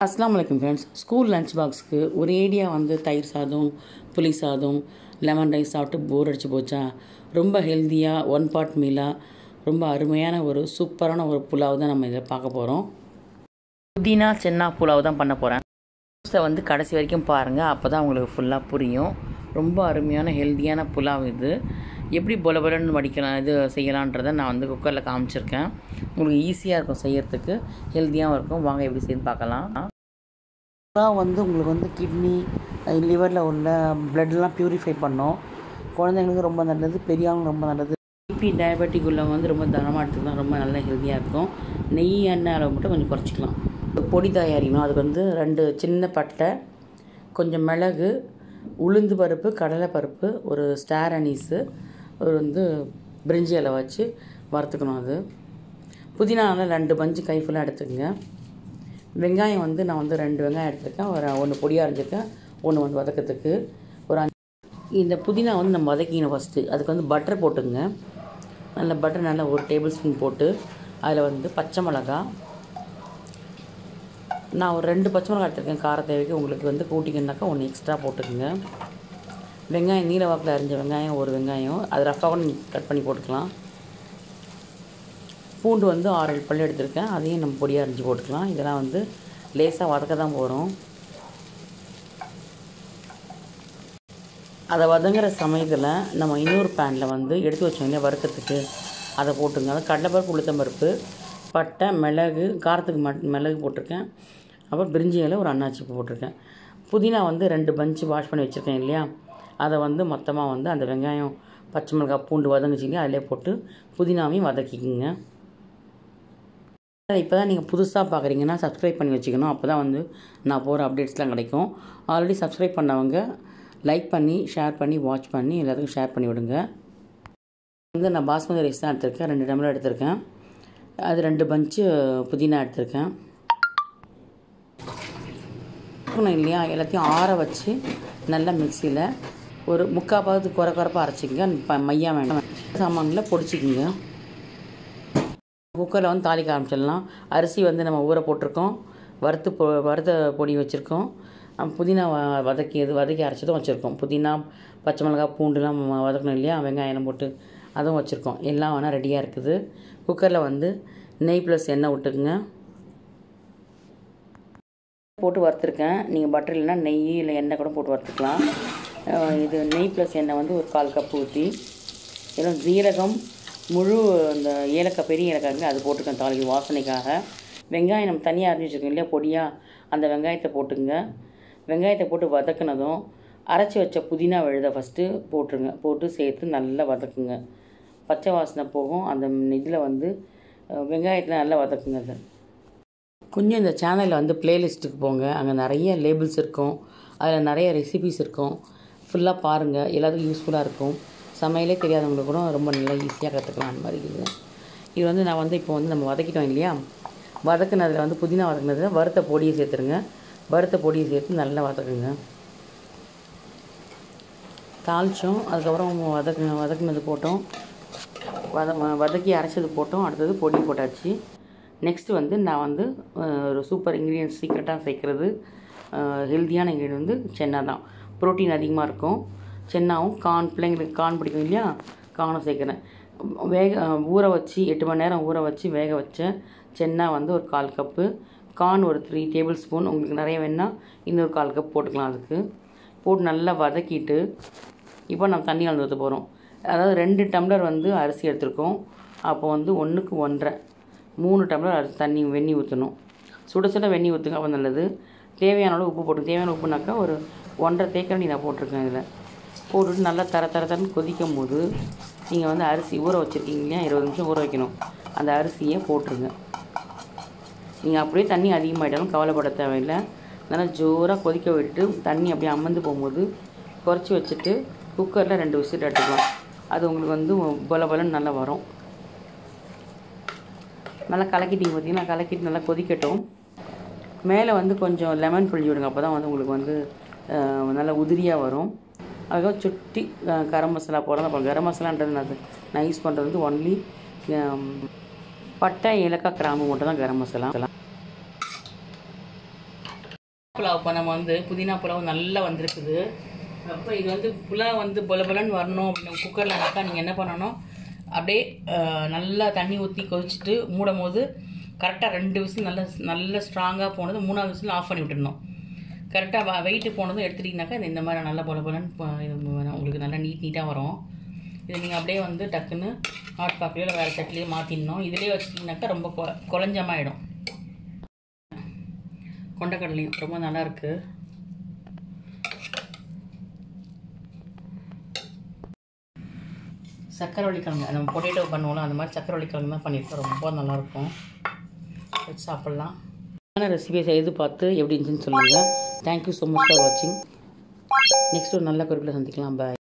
அஸ்லாம் வலைக்கம் friends school lunch பாக்ஸ்க்கு ஒரேடியாக வந்து தயிர் சாதம் புளி சாதம் லெமன் ரைஸ் சாப்பிட்டு போர் அடிச்சு போச்சா ரொம்ப ஹெல்த்தியாக ஒன் பார்ட் மீலாக ரொம்ப அருமையான ஒரு சூப்பரான ஒரு புலாவ் தான் நம்ம இதை பார்க்க போகிறோம் புதினா சென்னா புலாவ் தான் பண்ண போகிறேன் வந்து கடைசி வரைக்கும் பாருங்கள் அப்போ தான் உங்களுக்கு ஃபுல்லாக புரியும் ரொம்ப அருமையான ஹெல்த்தியான புலாவ் இது எப்படி பொல பொலன்னு வடிக்கலாம் இது செய்யலான்றதை நான் வந்து குக்கரில் காமிச்சிருக்கேன் உங்களுக்கு ஈஸியாக இருக்கும் செய்யறதுக்கு ஹெல்த்தியாகவும் இருக்கும் வாங்க எப்படி செய்யுன்னு பார்க்கலாம் புலாவ் வந்து உங்களுக்கு வந்து கிட்னி லிவரில் உள்ள பிளட்லாம் ப்யூரிஃபை பண்ணும் குழந்தைங்களுக்கு ரொம்ப நல்லது பெரியவங்களுக்கு ரொம்ப நல்லது பிபி டயபெட்டிக் உள்ளவங்க வந்து ரொம்ப தரமாக எடுத்துக்கலாம் ரொம்ப நல்ல ஹெல்த்தியாக இருக்கும் நெய் எண்ணெய் அளவு மட்டும் கொஞ்சம் குறைச்சிக்கலாம் பொடி தயாரிக்கணும் அதுக்கு வந்து ரெண்டு சின்ன பட்டை கொஞ்சம் மிளகு உளுந்து பருப்பு கடலை பருப்பு ஒரு ஸ்டார் அனீஸு ஒரு வந்து பிரிஞ்சி இலை வச்சு வறுத்துக்கணும் அது புதினாவில் ரெண்டு பஞ்சு கை ஃபுல்லாக எடுத்துக்கோங்க வெங்காயம் வந்து நான் வந்து ரெண்டு வெங்காயம் எடுத்துருக்கேன் ஒரு ஒன்று பொடியாக அரைஞ்சிருக்கேன் ஒன்று வந்து வதக்கிறதுக்கு ஒரு அஞ்சு இந்த புதினா வந்து நம்ம வதக்கிக்கணும் ஃபஸ்ட்டு அதுக்கு வந்து பட்டர் போட்டுங்க நல்ல பட்டர் நல்லா ஒரு டேபிள் ஸ்பூன் போட்டு அதில் வந்து பச்சை மிளகா நான் ஒரு ரெண்டு பச்சை மிளகா எடுத்துருக்கேன் கார தேவைக்கு உங்களுக்கு வந்து கூட்டிங்கன்னாக்கா ஒன்று எக்ஸ்ட்ரா போட்டுக்கோங்க வெங்காயம் நீல வாக்கில் அரிஞ்ச வெங்காயம் ஒரு வெங்காயம் அது ரஃபாக கூட நீங்கள் கட் பண்ணி போட்டுக்கலாம் பூண்டு வந்து ஆறு ஏழு பல்லு எடுத்திருக்கேன் அதையும் நம்ம பொடியாக அரிஞ்சு போட்டுக்கலாம் இதெல்லாம் வந்து லேசாக வதக்க தான் போகிறோம் அதை வதங்குற சமயத்தில் நம்ம இன்னொரு பேனில் வந்து எடுத்து வச்சோம் இல்லையா வறுக்கிறதுக்கு அதை போட்டுங்க அது கடலைப்பருப்பு உளுத்தம்பருப்பு பட்டை மிளகு காரத்துக்கு மட் மிளகு போட்டிருக்கேன் அப்புறம் பிரிஞ்சி இலை ஒரு அன்னாச்சி பூ போட்டிருக்கேன் புதினா வந்து ரெண்டு பஞ்சு வாஷ் பண்ணி வச்சுருக்கேன் இல்லையா அதை வந்து மொத்தமாக வந்து அந்த வெங்காயம் பச்சை மிளகாய் பூண்டு வதங்குச்சு இல்லையா அதிலே போட்டு புதினாவையும் வதக்கிக்குங்க இப்போ தான் நீங்கள் புதுசாக பார்க்குறீங்கன்னா சப்ஸ்கிரைப் பண்ணி வச்சுக்கணும் அப்போ தான் வந்து நான் போகிற அப்டேட்ஸ்லாம் கிடைக்கும் ஆல்ரெடி சப்ஸ்கிரைப் பண்ணவங்க லைக் பண்ணி ஷேர் பண்ணி வாட்ச் பண்ணி எல்லாத்துக்கும் ஷேர் பண்ணி விடுங்க வந்து நான் பாஸ்மதி ரைஸ் தான் எடுத்திருக்கேன் ரெண்டு டம்ளர் எடுத்திருக்கேன் அது ரெண்டு பஞ்சு புதினா எடுத்திருக்கேன் இல்லையா எல்லாத்தையும் ஆற வச்சு நல்லா மிக்சியில் ஒரு முக்கால் பாகத்து குறை குறைப்பாக அரைச்சிக்கங்க இப்போ மையா வேண்டாம் சாமானில் பொடிச்சிக்கிங்க குக்கரில் வந்து தாளிக்க ஆரம்பிச்சிடலாம் அரிசி வந்து நம்ம ஊற போட்டிருக்கோம் வறுத்து பொ வறுத்த பொடி வச்சுருக்கோம் புதினா வதக்கி இது வதக்கி அரைச்சதும் வச்சுருக்கோம் புதினா பச்சை மிளகா பூண்டுலாம் வதக்கணும் இல்லையா வெங்காயம் போட்டு அதுவும் வச்சுருக்கோம் எல்லாம் வேணால் ரெடியாக இருக்குது குக்கரில் வந்து நெய் ப்ளஸ் எண்ணெய் விட்டுக்குங்க போட்டு வறுத்துருக்கேன் நீங்கள் பட்டர் இல்லைனா நெய் இல்லை எண்ணெய் கூட போட்டு வறுத்துக்கலாம் இது நெய் ப்ளஸ் எண்ணெய் வந்து ஒரு கால் கப்பு ஊற்றி இதில் ஜீரகம் முழு அந்த ஏலக்காய் பெரிய ஏலக்காய் அது போட்டுருக்கேன் தாளிக்கு வாசனைக்காக வெங்காயம் நம்ம தனியாக அரிஞ்சு வச்சுருக்கோம் இல்லையா பொடியாக அந்த வெங்காயத்தை போட்டுங்க வெங்காயத்தை போட்டு வதக்குனதும் அரைச்சி வச்ச புதினா விழுத ஃபஸ்ட்டு போட்டுருங்க போட்டு சேர்த்து நல்லா வதக்குங்க பச்சை வாசனை போகும் அந்த இதில் வந்து வெங்காயத்தில் நல்லா வதக்குங்க அதை கொஞ்சம் இந்த சேனலில் வந்து ப்ளேலிஸ்ட்டுக்கு போங்க அங்கே நிறைய லேபிள்ஸ் இருக்கும் அதில் நிறைய ரெசிபிஸ் இருக்கும் ஃபுல்லாக பாருங்கள் எல்லாத்துக்கும் யூஸ்ஃபுல்லாக இருக்கும் சமையலே தெரியாதவங்களுக்கு கூட ரொம்ப நல்லா ஈஸியாக கற்றுக்கலாம் அந்த மாதிரி இருக்குது இது வந்து நான் வந்து இப்போ வந்து நம்ம வதக்கிட்டோம் இல்லையா வதக்குனதில் வந்து புதினா வதக்குனதில் வறுத்த பொடியை சேர்த்துருங்க வறுத்த பொடியை சேர்த்து நல்லா வதக்குங்க தாளித்தோம் அதுக்கப்புறம் வதக்கு வதக்குனது போட்டோம் வத வதக்கி அரைச்சது போட்டோம் அடுத்தது பொடி போட்டாச்சு நெக்ஸ்ட்டு வந்து நான் வந்து ஒரு சூப்பர் இன்க்ரீடியன்ஸ் சீக்ரெட்டாக சேர்க்குறது ஹெல்த்தியான இன்க்ரீடியன் வந்து சென்னா தான் ப்ரோட்டீன் அதிகமாக இருக்கும் சென்னாவும் கார்ன் பிள்ளைங்களுக்கு கார்ன் பிடிக்கும் இல்லையா கார்னும் சேர்க்குறேன் வேக ஊற வச்சு எட்டு மணி நேரம் ஊற வச்சு வேக வச்ச சென்னா வந்து ஒரு கால் கப்பு கார்ன் ஒரு த்ரீ டேபிள் ஸ்பூன் உங்களுக்கு நிறைய வேணால் இன்னொரு கால் கப் போட்டுக்கலாம் அதுக்கு போட்டு நல்லா வதக்கிட்டு இப்போ நம்ம தண்ணி கலந்து ஊற்ற போகிறோம் அதாவது ரெண்டு டம்ளர் வந்து அரிசி எடுத்திருக்கோம் அப்போ வந்து ஒன்றுக்கு ஒன்றரை மூணு டம்ளர் அரிசி தண்ணி வெந்நி ஊற்றணும் சுட சுட வெந்நி ஊற்றுங்க அப்போ நல்லது தேவையான அளவு உப்பு போட்டு தேவையான உப்புனாக்கா ஒரு ஒன்றரை தேக்கரண்டி நான் போட்டிருக்கேன் இதில் போட்டுட்டு நல்லா தர தர தரன்னு கொதிக்கும் போது நீங்கள் வந்து அரிசி ஊற வச்சுருக்கீங்க இல்லையா இருபது நிமிஷம் ஊற வைக்கணும் அந்த அரிசியை போட்டுருங்க நீங்கள் அப்படியே தண்ணி அதிகமாகிட்டாலும் கவலைப்பட தேவையில்லை நல்லா ஜோராக கொதிக்க விட்டு தண்ணி அப்படியே அமர்ந்து போகும்போது குறைச்சி வச்சுட்டு குக்கரில் ரெண்டு விசில் எடுத்துக்கலாம் அது உங்களுக்கு வந்து பொல பொலன்னு நல்லா வரும் நல்லா கலக்கிட்டீங்க பார்த்தீங்கன்னா கலக்கிட்டு நல்லா கொதிக்கட்டும் மேலே வந்து கொஞ்சம் லெமன் புழிஞ்சு விடுங்க அப்போ தான் வந்து உங்களுக்கு வந்து நல்லா உதிரியாக வரும் அதுக்காக சுட்டி கரம் மசாலா போடுறோம் அப்புறம் கரம் மசாலான்றது நான் நான் யூஸ் பண்ணுறது வந்து ஒன்லி பட்டை ஏலக்காய் கிராம்பு மட்டும் தான் கரம் மசாலா புலாவ் இப்போ நம்ம வந்து புதினா புலாவ் நல்லா வந்திருக்குது அப்போ இது வந்து புலாவ் வந்து பொல பொலன்னு வரணும் அப்படின்னு குக்கர்லனாக்கா நீங்கள் என்ன பண்ணணும் அப்படியே அஹ், நல்லா தண்ணி ஊற்றி கொதிச்சுட்டு மூடும் போது கரெக்டாக ரெண்டு விசில் நல்ல நல்ல ஸ்ட்ராங்காக போனது மூணாவது விசில் ஆஃப் பண்ணி விட்டுடணும் கரெக்டாக வெயிட்டு போனதும் எடுத்துட்டிங்கனாக்கா இது இந்த மாதிரி நல்லா பொல பொலன்னு ப- இது வரும். உங்களுக்கு நல்லா நீட் நீட்டாக வரும் இது நீங்கள் அப்படியே வந்து டக்குன்னு ஹாட் பாக்லேயோ இல்லை வேறு தட்டிலையோ மாற்றிடணும் இதிலே வச்சிட்டிங்கனாக்கா ரொம்ப கொ குழஞ்சமாயிடும் கொண்டக்கடலையும் ரொம்ப நல்லா இருக்கு சக்கரவள்ளி கிழங்கு நம்ம பொட்டேட்டோ பண்ணுவோம்ல அந்த மாதிரி சக்கரவள்ளி கிழங்கு தான் பண்ணியிருக்கோம் ரொம்ப நல்லாயிருக்கும் வச்சு சாப்பிட்லாம் ரெசிபியை செய்து பார்த்து எப்படி இருந்துச்சுன்னு சொல்லுங்கள் தேங்க்யூ ஸோ மச் ஃபார் வாட்சிங் நெக்ஸ்ட் ஒரு நல்ல குறிப்பில் சந்திக்கலாம் பாய்